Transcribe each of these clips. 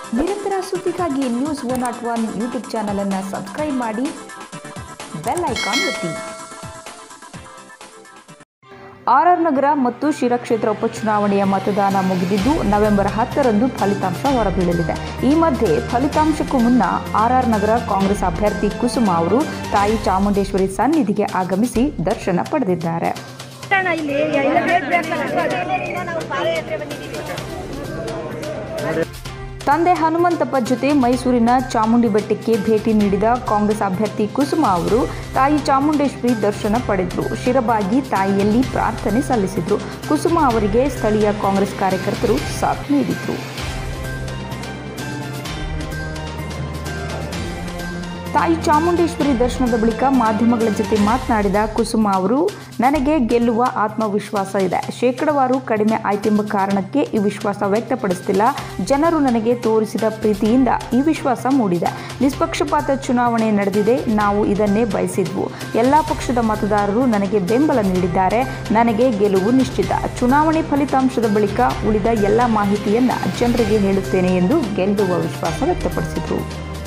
ನಿರಂತರ ಸುದ್ದಿಗಾಗಿ news one not one YouTube ಚಾನಲನ್ನು ಸಬ್ಸ್ಕ್ರೈಬ್ ಮಾಡಿ ಬೆಲ್ ಐಕಾನ್ ಒತ್ತಿ ಆರ್ಆರ್ ನಗರ ಮತ್ತು ಶಿರಾ ಕ್ಷೇತ್ರ ಉಪಚುನಾವಣೆಯ ಮತದಾನ ಮುಗಿದಿದ್ದು ನವೆಂಬರ್ ಹತ್ತರಂದು ಫಲಿತಾಂಶ ಹೊರಬೀಳಲಿದೆ ಈ ಮಧ್ಯೆ ಫಲಿತಾಂಶಕ್ಕೂ ಮುನ್ನ ಆರ್ಆರ್ ನಗರ ಕಾಂಗ್ರೆಸ್ ಅಭ್ಯರ್ಥಿ ಕುಸುಮ ಅವರು ತಾಯಿ ಚಾಮುಂಡೇಶ್ವರಿ ಸನ್ನಿಧಿಗೆ ಆಗಮಿಸಿ ದರ್ಶನ ಪಡೆದಿದ್ದಾರೆ ಅಣ್ಣ ಇಲ್ಲಿ ಎಲ್ಲ ರೇಟ್ ಬೇಕಲ್ಲ ಅದರಿಂದ ನಾವು ಪಾದಯಾತ್ರೆ ಬಂದಿದ್ದೀವಿ ತಂದೆ ಹನುಮಂತಪ್ಪ ಜೊತೆ ಮೈಸೂರಿನ ಚಾಮುಂಡಿ ಬೆಟ್ಟಕ್ಕೆ ಭೇಟಿ ನೀಡಿದ ಕಾಂಗ್ರೆಸ್ ಅಭ್ಯರ್ಥಿ ಕುಸುಮ ಅವರು ತಾಯಿ ಚಾಮುಂಡೇಶ್ವರಿ ದರ್ಶನ ಪಡೆದರು ಶಿರಬಾಗಿ ತಾಯಿಯಲ್ಲಿ ಪ್ರಾರ್ಥನೆ ಸಲ್ಲಿಸಿದರು ಕುಸುಮ ಅವರಿಗೆ ಸ್ಥಳೀಯ ಕಾಂಗ್ರೆಸ್ ಕಾರ್ಯಕರ್ತರು ಸಾಥ್ ನೀಡಿದರು ತಾಯಿ ಚಾಮುಂಡೇಶ್ವರಿ ದರ್ಶನದ ಬಳಿಕ ಮಾಧ್ಯಮಗಳ ಜೊತೆ ಮಾತನಾಡಿದ ಕುಸುಮ ಅವರು ನನಗೆ ಗೆಲ್ಲುವ ಆತ್ಮವಿಶ್ವಾಸ ಇದೆ ಶೇಕಡವಾರು ಕಡಿಮೆ ಆಯ್ತೆಂಬ ಕಾರಣಕ್ಕೆ ಈ ವಿಶ್ವಾಸ ವ್ಯಕ್ತಪಡಿಸುತ್ತಿಲ್ಲ ಜನರು ನನಗೆ ತೋರಿಸಿದ ಪ್ರೀತಿಯಿಂದ ಈ ವಿಶ್ವಾಸ ಮೂಡಿದೆ ನಿಷ್ಪಕ್ಷಪಾತ ಚುನಾವಣೆ ನಡೆದಿದೆ ನಾವು ಇದನ್ನೇ ಬಯಸಿದ್ವು ಎಲ್ಲ ಪಕ್ಷದ ಮತದಾರರು ನನಗೆ ಬೆಂಬಲ ನೀಡಿದ್ದಾರೆ ನನಗೆ ಗೆಲುವು ನಿಶ್ಚಿತ ಚುನಾವಣೆ ಫಲಿತಾಂಶದ ಬಳಿಕ ಉಳಿದ ಎಲ್ಲ ಮಾಹಿತಿಯನ್ನ ಜನರಿಗೆ ಹೇಳುತ್ತೇನೆ ಎಂದು ಗೆಲ್ಲುವ ವಿಶ್ವಾಸ ವ್ಯಕ್ತಪಡಿಸಿದರು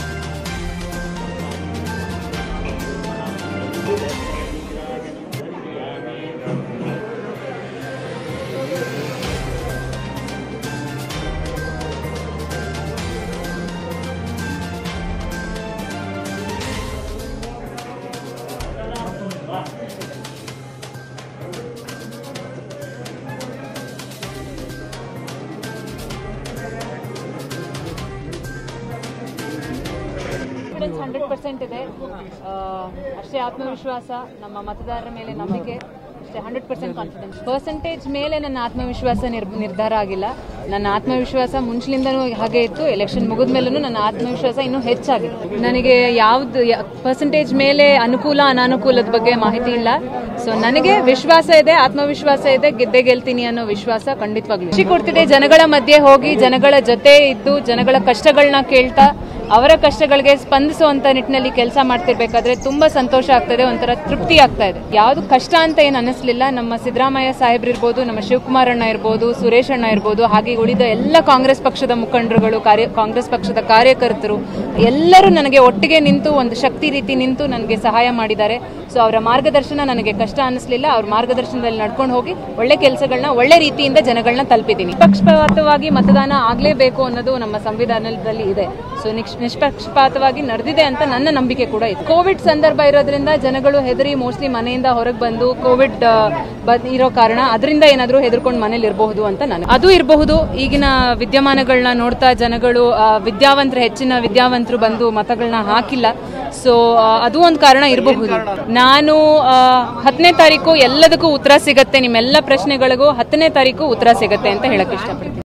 ಕಾನ್ಫಿಡೆನ್ಸ್ ಹಂಡ್ರೆಡ್ ಪರ್ಸೆಂಟ್ ಇದೆ ಆ, ಅಷ್ಟೇ ಆತ್ಮವಿಶ್ವಾಸ ನಮ್ಮ ಮತದಾರರ ಮೇಲೆ ನಂಬಿಕೆ ಅಷ್ಟೇ ಹಂಡ್ರೆಡ್ ಪರ್ಸೆಂಟ್ ಕಾನ್ಫಿಡೆನ್ಸ್ ಪರ್ಸೆಂಟೇಜ್ ಮೇಲೆ ನನ್ನ ಆತ್ಮವಿಶ್ವಾಸ ನಿರ್- ನಿರ್ಧಾರ ಆಗಿಲ್ಲ ನನ್ನ ಆತ್ಮವಿಶ್ವಾಸ ಮುಂಚಿನಿಂದನೂ ಹಾಗೆ ಇತ್ತು ಎಲೆಕ್ಷನ್ ಮುಗಿದ ಮೇಲೂ ನನ್ನ ಆತ್ಮವಿಶ್ವಾಸ ಇನ್ನೂ ಹೆಚ್ಚಾಗಿದೆ ನನಗೆ ಯಾವ್ದು ಪರ್ಸೆಂಟೇಜ್ ಮೇಲೆ ಅನುಕೂಲ ಅನಾನುಕೂಲದ ಬಗ್ಗೆ ಮಾಹಿತಿ ಇಲ್ಲ ಸೊ ನನಗೆ ವಿಶ್ವಾಸ ಇದೆ ಆತ್ಮವಿಶ್ವಾಸ ಇದೆ ಗೆದ್ದೆ ಗೆಲ್ತೀನಿ ಅನ್ನೋ ವಿಶ್ವಾಸ ಖಂಡಿತವಾಗ್ಲೂ ಖುಷಿ ಕೊಡ್ತಿದೆ ಜನಗಳ ಮಧ್ಯೆ ಹೋಗಿ ಜನಗಳ ಜೊತೆ ಇದ್ದು ಜನಗಳ ಕಷ್ಟಗಳನ್ನ ಕೇಳ್ತಾ ಅವರ ಕಷ್ಟಗಳಿಗೆ ಸ್ಪಂದಿಸುವಂತ ನಿಟ್ಟಿನಲ್ಲಿ ಕೆಲಸ ಮಾಡ್ತಿರ್ಬೇಕಾದ್ರೆ ತುಂಬಾ ಸಂತೋಷ ಆಗ್ತದೆ ಒಂಥರ ತೃಪ್ತಿ ಆಗ್ತಾ ಇದೆ ಯಾವ್ದು ಕಷ್ಟ ಅಂತ ಏನು ಅನಿಸ್ಲಿಲ್ಲ ನಮ್ಮ ಸಿದ್ದರಾಮಯ್ಯ ಸಾಹೇಬ್ರು ಇರ್ಬೋದು ನಮ್ಮ ಶಿವಕುಮಾರ್ ಅಣ್ಣ ಇರ್ಬೋದು ಸುರೇಶ್ ಅಣ್ಣ ಇರ್ಬೋದು ಹಾಗೆ ಉಳಿದ ಎಲ್ಲ ಕಾಂಗ್ರೆಸ್ ಪಕ್ಷದ ಮುಖಂಡರುಗಳು ಕಾರ್ಯ ಕಾಂಗ್ರೆಸ್ ಪಕ್ಷದ ಕಾರ್ಯಕರ್ತರು ಎಲ್ಲರೂ ನನಗೆ ಒಟ್ಟಿಗೆ ನಿಂತು ಒಂದು ಶಕ್ತಿ ರೀತಿ ನಿಂತು ನನಗೆ ಸಹಾಯ ಮಾಡಿದ್ದಾರೆ ಸೊ ಅವರ ಮಾರ್ಗದರ್ಶನ ನನಗೆ ಕಷ್ಟ ಅನಿಸ್ಲಿಲ್ಲ ಅವ್ರ ಮಾರ್ಗದರ್ಶನದಲ್ಲಿ ನಡ್ಕೊಂಡು ಹೋಗಿ ಒಳ್ಳೆ ಕೆಲಸಗಳನ್ನ ಒಳ್ಳೆ ರೀತಿಯಿಂದ ಜನಗಳನ್ನ ತಲುಪಿದ್ದೀನಿ ಪಕ್ಷಪಾತವಾಗಿ ಮತದಾನ ಆಗ್ಲೇಬೇಕು ಅನ್ನೋದು ನಮ್ಮ ಸಂವಿಧಾನದಲ್ಲಿ ಇದೆ ಸೊ ನಿಷ್ಪಕ್ಷಪಾತವಾಗಿ ನಡೆದಿದೆ ಅಂತ ನನ್ನ ನಂಬಿಕೆ ಕೂಡ ಇದೆ ಕೋವಿಡ್ ಸಂದರ್ಭ ಇರೋದ್ರಿಂದ ಜನಗಳು ಹೆದರಿ ಮೋಸ್ಟ್ಲಿ ಮನೆಯಿಂದ ಹೊರಗೆ ಬಂದು ಕೋವಿಡ್ ಇರೋ ಕಾರಣ ಅದರಿಂದ ಏನಾದರೂ ಹೆದರ್ಕೊಂಡು ಮನೇಲಿ ಇರಬಹುದು ಅಂತ ನಾನು ಅದು ಇರಬಹುದು ಈಗಿನ ವಿದ್ಯಮಾನಗಳನ್ನ ನೋಡ್ತಾ ಜನಗಳು ಆ, ವಿದ್ಯಾವಂತರು ಹೆಚ್ಚಿನ ವಿದ್ಯಾವಂತರು ಬಂದು ಮತಗಳನ್ನ ಹಾಕಿಲ್ಲ ಸೊ ಅದು ಒಂದು ಕಾರಣ ಇರಬಹುದು ನಾನು ಆ, ಹತ್ತನೇ ತಾರೀಕು ಎಲ್ಲದಕ್ಕೂ ಉತ್ತರ ಸಿಗತ್ತೆ ನಿಮ್ಮೆಲ್ಲ ಪ್ರಶ್ನೆಗಳಿಗೂ ಹತ್ತನೇ ತಾರೀಕು ಉತ್ತರ ಸಿಗತ್ತೆ ಅಂತ ಹೇಳಕ್ ಇಷ್ಟಪಡ್ತೀನಿ